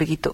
ಆಗತೊಡಗಿತು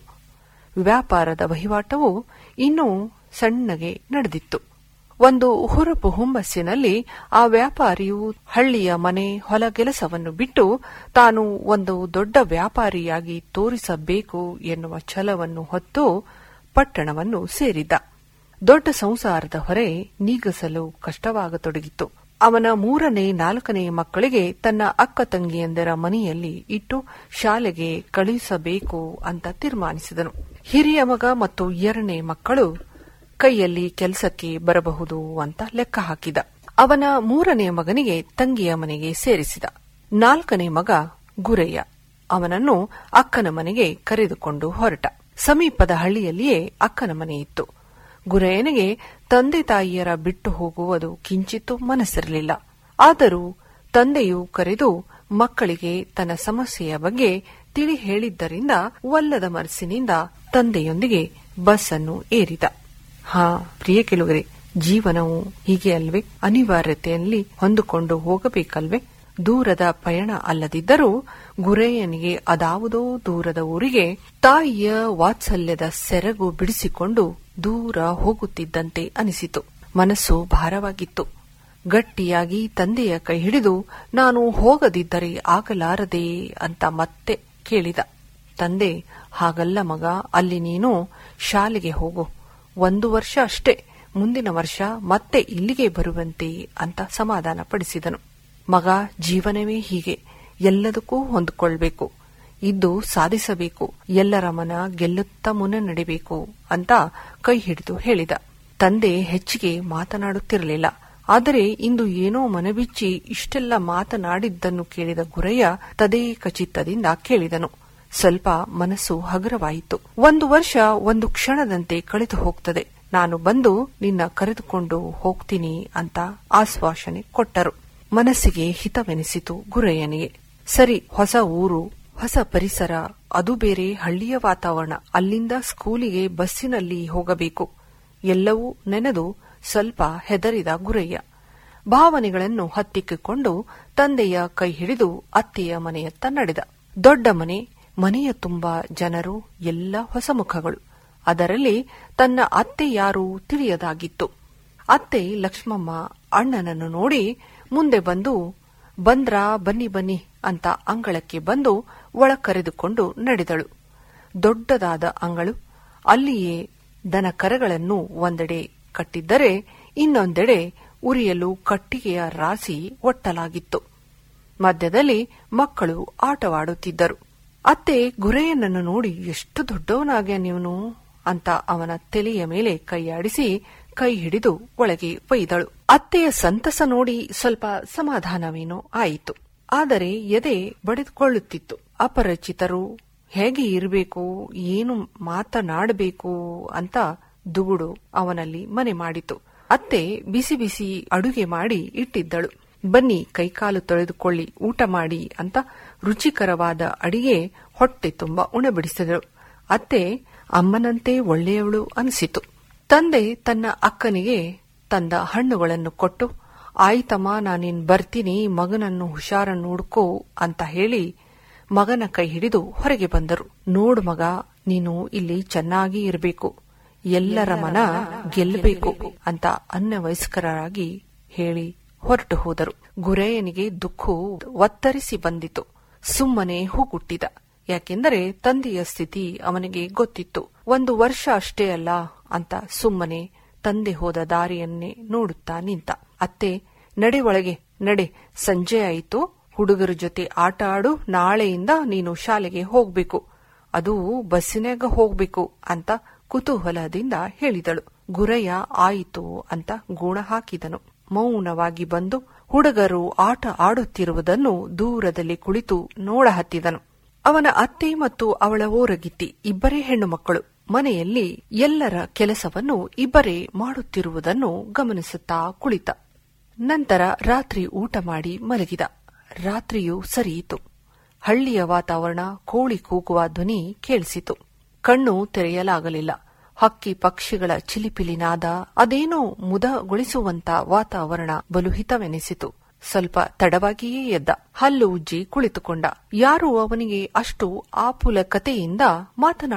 ವ್ಯಾಪಾರದ ವಹಿವಾಟವು ಇನ್ನೂ ಸಣ್ಣಗೆ ನಡೆದಿತ್ತು ಒಂದು ಹುರುಪು ಹುಮ್ಮಸ್ಸಿನಲ್ಲಿ ಆ ವ್ಯಾಪಾರಿಯು ಹಳ್ಳಿಯ ಮನೆ ಹೊಲಗೆಲಸವನ್ನು ಬಿಟ್ಟು ತಾನು ಒಂದು ದೊಡ್ಡ ವ್ಯಾಪಾರಿಯಾಗಿ ತೋರಿಸಬೇಕು ಎನ್ನುವ ಛಲವನ್ನು ಹೊತ್ತು ಪಟ್ಟಣವನ್ನು ಸೇರಿದ್ದ ದೊಡ್ಡ ಸಂಸಾರದ ಹೊರೆ ನೀಗಸಲು ಕಷ್ಟವಾಗತೊಡಗಿತ್ತು ಅವನ ಮೂರನೇ ನಾಲ್ಕನೇ ಮಕ್ಕಳಿಗೆ ತನ್ನ ಅಕ್ಕ ತಂಗಿಯಂದರ ಮನೆಯಲ್ಲಿ ಇಟ್ಟು ಶಾಲೆಗೆ ಕಳುಹಿಸಬೇಕು ಅಂತ ತೀರ್ಮಾನಿಸಿದನು ಹಿರಿಯ ಮಗ ಮತ್ತು ಎರಡನೇ ಮಕ್ಕಳು ಕೈಯಲ್ಲಿ ಕೆಲಸಕ್ಕೆ ಬರಬಹುದು ಅಂತ ಲೆಕ್ಕ ಹಾಕಿದ ಅವನ ಮೂರನೇ ಮಗನಿಗೆ ತಂಗಿಯ ಮನೆಗೆ ಸೇರಿಸಿದ ನಾಲ್ಕನೇ ಮಗ ಗುರಯ್ಯ ಅವನನ್ನು ಅಕ್ಕನ ಮನೆಗೆ ಕರೆದುಕೊಂಡು ಹೊರಟ ಸಮೀಪದ ಹಳ್ಳಿಯಲ್ಲಿಯೇ ಅಕ್ಕನ ಮನೆ ಇತ್ತು ಗುರಯ್ಯನಿಗೆ ತಂದೆ ತಾಯಿಯರ ಬಿಟ್ಟು ಹೋಗುವುದು ಕಿಂಚಿತ್ತೂ ಮನಸ್ಸಿರಲಿಲ್ಲ ಆದರೂ ತಂದೆಯು ಕರೆದು ಮಕ್ಕಳಿಗೆ ತನ್ನ ಸಮಸ್ಯೆಯ ಬಗ್ಗೆ ತಿಳಿ ಹೇಳಿದ್ದರಿಂದ ಒಲ್ಲದ ಮನಸ್ಸಿನಿಂದ ತಂದೆಯೊಂದಿಗೆ ಬಸ್ ಅನ್ನು ಏರಿದ ಹಾ ಪ್ರಿಯ ಕೆಲವರೆ ಜೀವನವು ಹೀಗೆ ಅಲ್ವೇ ಅನಿವಾರ್ಯತೆಯಲ್ಲಿ ಹೊಂದಿಕೊಂಡು ಹೋಗಬೇಕಲ್ವೇ ದೂರದ ಪಯಣ ಅಲ್ಲದಿದ್ದರೂ ಗುರಯ್ಯನಿಗೆ ಅದಾವುದೋ ದೂರದ ಊರಿಗೆ ತಾಯಿಯ ವಾತ್ಸಲ್ಯದ ಸೆರಗು ಬಿಡಿಸಿಕೊಂಡು ದೂರ ಹೋಗುತ್ತಿದ್ದಂತೆ ಅನಿಸಿತು ಮನಸ್ಸು ಭಾರವಾಗಿತ್ತು ಗಟ್ಟಿಯಾಗಿ ತಂದೆಯ ಕೈ ಹಿಡಿದು ನಾನು ಹೋಗದಿದ್ದರೆ ಆಗಲಾರದೆ ಅಂತ ಮತ್ತೆ ಕೇಳಿದ ತಂದೆ ಹಾಗಲ್ಲ ಮಗ ಅಲ್ಲಿ ನೀನು ಶಾಲೆಗೆ ಹೋಗು ಒಂದು ವರ್ಷ ಅಷ್ಟೇ ಮುಂದಿನ ವರ್ಷ ಮತ್ತೆ ಇಲ್ಲಿಗೆ ಬರುವಂತೆ ಅಂತ ಸಮಾಧಾನ ಪಡಿಸಿದನು ಮಗ ಜೀವನವೇ ಹೀಗೆ ಎಲ್ಲದಕ್ಕೂ ಹೊಂದಿಕೊಳ್ಬೇಕು ಇದ್ದು ಸಾಧಿಸಬೇಕು ಎಲ್ಲರ ಮನ ಗೆಲ್ಲುತ್ತಾ ಮುನ್ನ ನಡಿಬೇಕು ಅಂತ ಕೈ ಹಿಡಿದು ಹೇಳಿದ ತಂದೆ ಹೆಚ್ಚಿಗೆ ಮಾತನಾಡುತ್ತಿರಲಿಲ್ಲ ಆದರೆ ಇಂದು ಏನೋ ಮನಬಿಚ್ಚಿ ಇಷ್ಟೆಲ್ಲ ಮಾತನಾಡಿದ್ದನ್ನು ಕೇಳಿದ ಗುರಯ್ಯ ತದೇ ಖಚಿತದಿಂದ ಕೇಳಿದನು ಸ್ವಲ್ಪ ಮನಸ್ಸು ಹಗುರವಾಯಿತು ಒಂದು ವರ್ಷ ಒಂದು ಕ್ಷಣದಂತೆ ಕಳೆದು ಹೋಗ್ತದೆ ನಾನು ಬಂದು ನಿನ್ನ ಕರೆದುಕೊಂಡು ಹೋಗ್ತೀನಿ ಅಂತ ಆಶ್ವಾಸನೆ ಕೊಟ್ಟರು ಮನಸ್ಸಿಗೆ ಹಿತವೆನಿಸಿತು ಗುರಯ್ಯನಿಗೆ ಸರಿ ಹೊಸ ಊರು ಹೊಸ ಪರಿಸರ ಅದು ಬೇರೆ ಹಳ್ಳಿಯ ವಾತಾವರಣ ಅಲ್ಲಿಂದ ಸ್ಕೂಲಿಗೆ ಬಸ್ಸಿನಲ್ಲಿ ಹೋಗಬೇಕು ಎಲ್ಲವೂ ನೆನೆದು ಸ್ವಲ್ಪ ಹೆದರಿದ ಗುರಯ್ಯ ಭಾವನೆಗಳನ್ನು ಹತ್ತಿಕ್ಕಿಕೊಂಡು ತಂದೆಯ ಕೈ ಹಿಡಿದು ಅತ್ತೆಯ ಮನೆಯತ್ತ ನಡೆದ ದೊಡ್ಡ ಮನೆ ಮನೆಯ ತುಂಬಾ ಜನರು ಎಲ್ಲ ಹೊಸ ಮುಖಗಳು ಅದರಲ್ಲಿ ತನ್ನ ಅತ್ತೆ ಯಾರು ತಿಳಿಯದಾಗಿತ್ತು ಅತ್ತೆ ಲಕ್ಷ್ಮಮ್ಮ ಅಣ್ಣನನ್ನು ನೋಡಿ ಮುಂದೆ ಬಂದು ಬಂದ್ರಾ ಬನ್ನಿ ಬನ್ನಿ ಅಂತ ಅಂಗಳಕ್ಕೆ ಬಂದು ಒಳ ಕರೆದುಕೊಂಡು ನಡೆದಳು ದೊಡ್ಡದಾದ ಅಂಗಳು ಅಲ್ಲಿಯೇ ದನ ಕರಗಳನ್ನು ಒಂದೆಡೆ ಕಟ್ಟಿದ್ದರೆ ಇನ್ನೊಂದೆಡೆ ಉರಿಯಲು ಕಟ್ಟಿಗೆಯ ರಾಸಿ ಒಟ್ಟಲಾಗಿತ್ತು ಮಧ್ಯದಲ್ಲಿ ಮಕ್ಕಳು ಆಟವಾಡುತ್ತಿದ್ದರು ಅತ್ತೆ ಗುರೆಯನನ್ನು ನೋಡಿ ಎಷ್ಟು ದೊಡ್ಡವನಾಗ್ಯ ನೀವನು ಅಂತ ಅವನ ತಲೆಯ ಮೇಲೆ ಕೈಯಾಡಿಸಿ ಕೈ ಹಿಡಿದು ಒಳಗೆ ಒಯ್ದಳು ಅತ್ತೆಯ ಸಂತಸ ನೋಡಿ ಸ್ವಲ್ಪ ಸಮಾಧಾನವೇನೋ ಆಯಿತು ಆದರೆ ಎದೆ ಬಡಿದುಕೊಳ್ಳುತ್ತಿತ್ತು ಅಪರಿಚಿತರು ಹೇಗೆ ಇರಬೇಕು ಏನು ಮಾತನಾಡಬೇಕು ಅಂತ ದುಗುಡು ಅವನಲ್ಲಿ ಮನೆ ಮಾಡಿತು ಅತ್ತೆ ಬಿಸಿ ಬಿಸಿ ಅಡುಗೆ ಮಾಡಿ ಇಟ್ಟಿದ್ದಳು ಬನ್ನಿ ಕೈಕಾಲು ತೊಳೆದುಕೊಳ್ಳಿ ಊಟ ಮಾಡಿ ಅಂತ ರುಚಿಕರವಾದ ಅಡಿಗೆ ಹೊಟ್ಟೆ ತುಂಬ ಉಣಬಿಡಿಸಿದಳು ಅತ್ತೆ ಅಮ್ಮನಂತೆ ಒಳ್ಳೆಯವಳು ಅನಿಸಿತು ತಂದೆ ತನ್ನ ಅಕ್ಕನಿಗೆ ತಂದ ಹಣ್ಣುಗಳನ್ನು ಕೊಟ್ಟು ಆಯ್ತಮ್ಮ ನಾನಿನ್ ಬರ್ತೀನಿ ಮಗನನ್ನು ಹುಷಾರ ನೋಡ್ಕೋ ಅಂತ ಹೇಳಿ ಮಗನ ಕೈ ಹಿಡಿದು ಹೊರಗೆ ಬಂದರು ನೋಡು ಮಗ ನೀನು ಇಲ್ಲಿ ಚೆನ್ನಾಗಿ ಇರಬೇಕು ಎಲ್ಲರ ಮನ ಗೆಲ್ಲಬೇಕು ಅಂತ ಅನ್ವಯಸ್ಕರಾಗಿ ಹೇಳಿ ಹೊರಟು ಹೋದರು ಗುರೇಯನಿಗೆ ದುಃಖವು ಒತ್ತರಿಸಿ ಬಂದಿತು ಸುಮ್ಮನೆ ಹೂಗುಟ್ಟಿದ ಯಾಕೆಂದರೆ ತಂದೆಯ ಸ್ಥಿತಿ ಅವನಿಗೆ ಗೊತ್ತಿತ್ತು ಒಂದು ವರ್ಷ ಅಷ್ಟೇ ಅಲ್ಲ ಅಂತ ಸುಮ್ಮನೆ ತಂದೆ ಹೋದ ದಾರಿಯನ್ನೇ ನೋಡುತ್ತಾ ನಿಂತ ಅತ್ತೆ ನಡೆ ಒಳಗೆ ನಡೆ ಸಂಜೆ ಆಯಿತು ಹುಡುಗರ ಜೊತೆ ಆಟ ಆಡು ನಾಳೆಯಿಂದ ನೀನು ಶಾಲೆಗೆ ಹೋಗ್ಬೇಕು ಅದು ಬಸ್ಸಿನಾಗ ಹೋಗ್ಬೇಕು ಅಂತ ಕುತೂಹಲದಿಂದ ಹೇಳಿದಳು ಗುರಯ್ಯ ಆಯಿತು ಅಂತ ಗೂಣ ಹಾಕಿದನು ಮೌನವಾಗಿ ಬಂದು ಹುಡುಗರು ಆಟ ಆಡುತ್ತಿರುವುದನ್ನು ದೂರದಲ್ಲಿ ಕುಳಿತು ನೋಡ ಹತ್ತಿದನು ಅವನ ಅತ್ತೆ ಮತ್ತು ಅವಳ ಓರಗಿತ್ತಿ ಇಬ್ಬರೇ ಹೆಣ್ಣು ಮಕ್ಕಳು ಮನೆಯಲ್ಲಿ ಎಲ್ಲರ ಕೆಲಸವನ್ನು ಇಬ್ಬರೇ ಮಾಡುತ್ತಿರುವುದನ್ನು ಗಮನಿಸುತ್ತಾ ಕುಳಿತ ನಂತರ ರಾತ್ರಿ ಊಟ ಮಾಡಿ ಮಲಗಿದ ರಾತ್ರಿಯೂ ಸರಿಯಿತು ಹಳ್ಳಿಯ ವಾತಾವರಣ ಕೋಳಿ ಕೂಗುವ ಧ್ವನಿ ಕೇಳಿಸಿತು ಕಣ್ಣು ತೆರೆಯಲಾಗಲಿಲ್ಲ ಹಕ್ಕಿ ಪಕ್ಷಿಗಳ ಚಿಲಿಪಿಲಿನಾದ ಅದೇನೋ ಮುದಗೊಳಿಸುವಂತ ವಾತಾವರಣ ಬಲುಹಿತವೆನಿಸಿತು ಸ್ವಲ್ಪ ತಡವಾಗಿಯೇ ಎದ್ದ ಹಲ್ಲು ಉಜ್ಜಿ ಕುಳಿತುಕೊಂಡ ಯಾರೂ ಅವನಿಗೆ ಅಷ್ಟು ಆಪುಲಕತೆಯಿಂದ ಮಾತನಾಡ